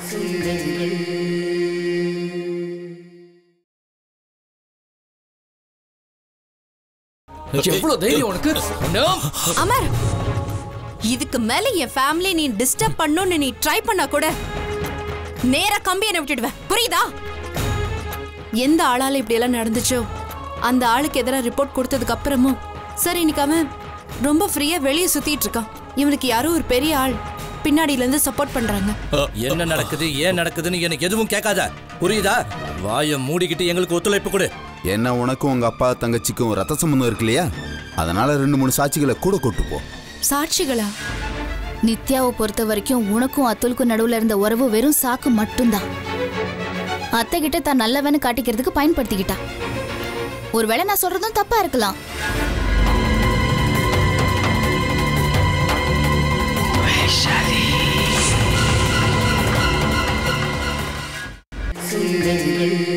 எவ்வளவு தைரியம் உனக்கு என்ன? அமர் இதுக்கு மேல என் ஃபேமிலி நீ டிஸ்டர்ப் பண்ணணும்னு நீ ட்ரை பண்ணா கூட நேரா கம்பி என்ன விட்டுடுவேன் புரியுதா எந்த ஆளால இப்படி எல்லாம் நடந்துச்சோ அந்த ஆளுக்கு எதிராக ரிப்போர்ட் கொடுத்ததுக்கு அப்புறமும் சரி இன்னைக்கு அவன் ரொம்ப ஃப்ரீயா வெளியே சுத்திட்டு இருக்கான் இவனுக்கு யாரோ ஒரு பெரிய ஆள் பின்னாடில இருந்து சப்போர்ட் பண்றாங்க என்ன நடக்குது ஏன் நடக்குதுன்னு எனக்கு எதுவும் கேட்காத புரியுதா வாயை மூடிக்கிட்டு எங்களுக்கு ஒத்துழைப்பு கொடு என்ன உனக்கும் உங்க அப்பா தங்கச்சிக்கும் ரத்த சம்பந்தம் இருக்கு இல்லையா அதனால ரெண்டு மூணு சாட்சிகளை கூட கூட்டு போ சாட்சிகளா நித்யாவை பொறுத்த வரைக்கும் உனக்கும் அத்துலுக்கும் நடுவுல இருந்த உறவு வெறும் சாக்கு மட்டும்தான் அத்தை கிட்ட தான் நல்லவன்னு காட்டிக்கிறதுக்கு பயன்படுத்திக்கிட்டா ஒருவேளை நான் சொல்றதும் தப்பா இருக்கலாம் சிந்தனைகள்